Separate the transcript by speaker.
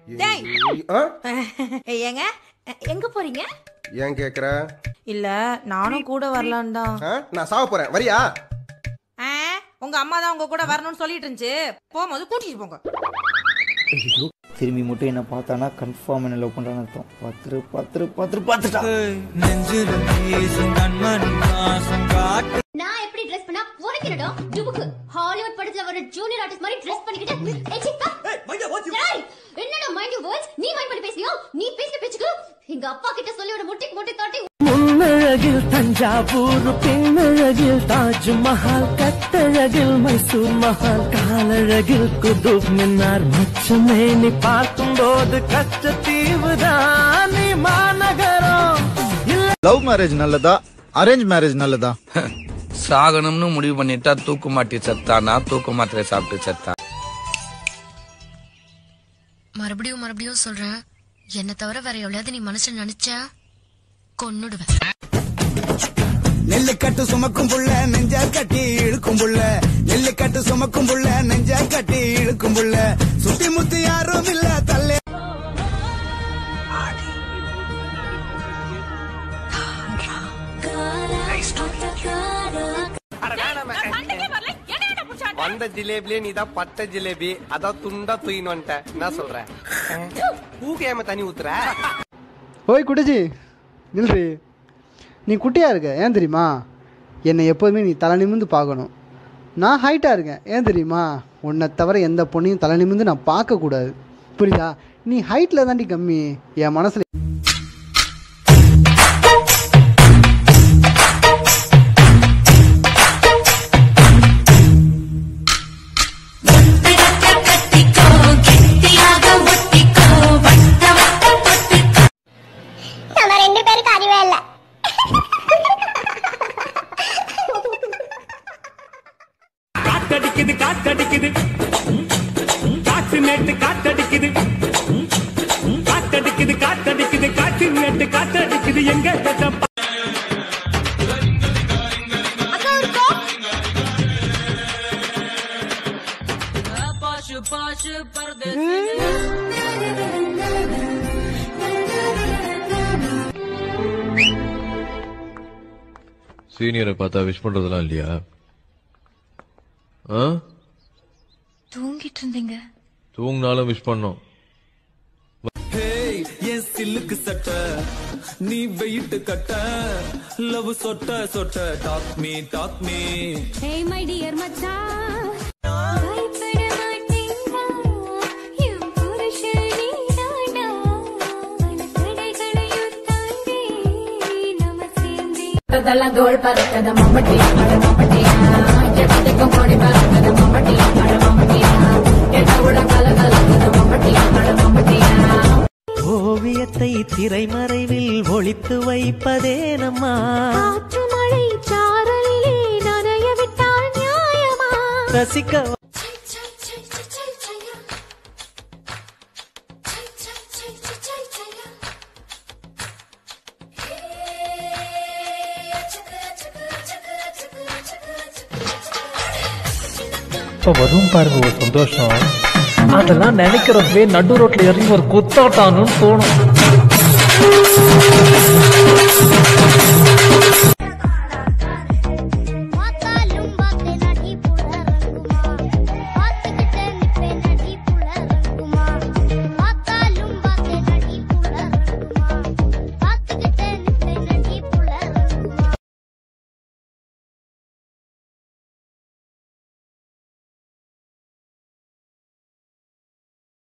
Speaker 1: டேய்
Speaker 2: ஆ?
Speaker 1: ஏங்க எங்க போறீங்க
Speaker 2: ஏன் கேக்குற
Speaker 1: இல்ல நானும் கூட வரலான் தான்
Speaker 2: ஆ? நான் சாவ போறேன் வரியா
Speaker 1: ஆ, உங்க அம்மா தான் உங்க கூட வரணும்னு சொல்லிட்டு இருந்துச்சு போகும்போது கூட்டிட்டு போங்க
Speaker 3: திரும்பி மட்டும் என்ன பார்த்தானா கன்ஃபார்ம் என்ன லவ் பண்றான்னு அர்த்தம் பத்துரு பத்துரு பத்துரு பார்த்துட்டா
Speaker 4: நான் எப்படி ட்ரெஸ் பண்ணா உனக்கு என்னடா டுபுக்கு ஹாலிவுட் படத்துல வர ஜூனியர் ஆர்டிஸ்ட் மாதிரி ட்ரெஸ் பண்ணிக்கிட்டு ஏய், சிக்கா. டேய், என்னடா மைண்ட் யூ வேர்ட்ஸ் நீ மைண்ட் பண்ணி பேசியோ நீ பேசின பேச்சுக்கு எங்க அப்பா கிட்ட சொல்லி ஒரு முட்டிக்கு முட்டி தாட்டி
Speaker 5: முன்னழகில் தஞ்சாவூர் பின்னழகில் தாஜ்மஹால் கட்டழகில் மைசூர் மஹால் காலழகில் குதுப் மின்னார் மச்சமே நீ பார்க்கும்போது கச்சத்தீவுதான் நீ மாநகரம்
Speaker 6: லவ் மேரேஜ் நல்லதா அரேஞ்ச் மேரேஜ் நல்லதா
Speaker 7: சாகணும்னு முடிவு பண்ணிட்டா தூக்கு மாட்டி செத்தானா தூக்கு மாத்திரை சாப்பிட்டு செத்தா
Speaker 8: மறுபடியும் மறுபடியும் சொல்றேன் என்ன தவிர வேற எவ்வளவு நீ மனசுல நினைச்ச கொன்னுடுவேன்
Speaker 5: நெல்லு கட்டு சுமக்கும் புள்ள நெஞ்சா கட்டி இழுக்கும் புள்ள நெல்லு கட்டு சுமக்கும் புள்ள நெஞ்சா கட்டி இழுக்கும் புள்ள சுத்தி முத்தி யாரும் இல்ல தல்லே
Speaker 2: வந்த ஜிலேபிலே நீ தான் பட்ட ஜிலேபி அதான் துண்டா தூயின்னு வந்துட்ட என்ன சொல்ற பூக்கையாம தண்ணி ஊத்துற
Speaker 9: ஓய் குட்டிஜி நில்றி நீ குட்டியாக இருக்க ஏன் தெரியுமா என்னை எப்போதுமே நீ தலை நிமிந்து பார்க்கணும் நான் ஹைட்டாக இருக்கேன் ஏன் தெரியுமா உன்னை தவிர எந்த பொண்ணையும் தலை நிமிந்து நான் பார்க்கக்கூடாது புரியுதா நீ ஹைட்டில் தாண்டி கம்மி என் மனசில்
Speaker 4: நம்ம ரெண்டு பேருக்கு அறிவே இல்ல
Speaker 5: காத்தடிக்குது காத்தடிக்குது காத்து நேட்டு காத்தடிக்குது காத்தடிக்குது காத்தடிக்குது காத்து நேட்டு காத்தடிக்குது எங்க
Speaker 10: சீனியரை பார்த்தா விஷ் பண்றதெல்லாம் இல்லையா ஆ
Speaker 8: தூங்கிட்டு இருந்தீங்க
Speaker 10: தூங்கினாலும் விஷ் பண்ணோம்
Speaker 5: என் சில்லுக்கு சட்ட நீ வெயிட்டு கட்ட லவ் சொட்ட சொட்ட talk me talk me
Speaker 4: Hey my dear மச்சான் பயப்பட மாட்டீங்களா என் புருஷன் நீதானா பல தடைகளையும் தாண்டி நம்ம சேர்ந்தே
Speaker 8: அதெல்லாம் தோல் பறக்கத மம்மட்டி அட மம்மட்டியா எட்டத்துக்கும் கோடி பறக்கத மம்மட்டி அட மம்மட்டியா எட்டவுட கல கலக்கத மம்மட்டி அட மம்மட்டியா
Speaker 5: ஓவியத்தை திரைமறைவில் ஒளித்து வைப்பதே நம்மா
Speaker 4: காற்று மழை சாரலிலே நனைய விட்டால் நியாயமா
Speaker 5: ரசிக்க
Speaker 11: இப்ப வரும் பாருங்க ஒரு சந்தோஷம் அதெல்லாம் நினைக்கிறப்பவே நடு ரோட்ல இறங்கி ஒரு குத்தாட்டானுன்னு தோணும்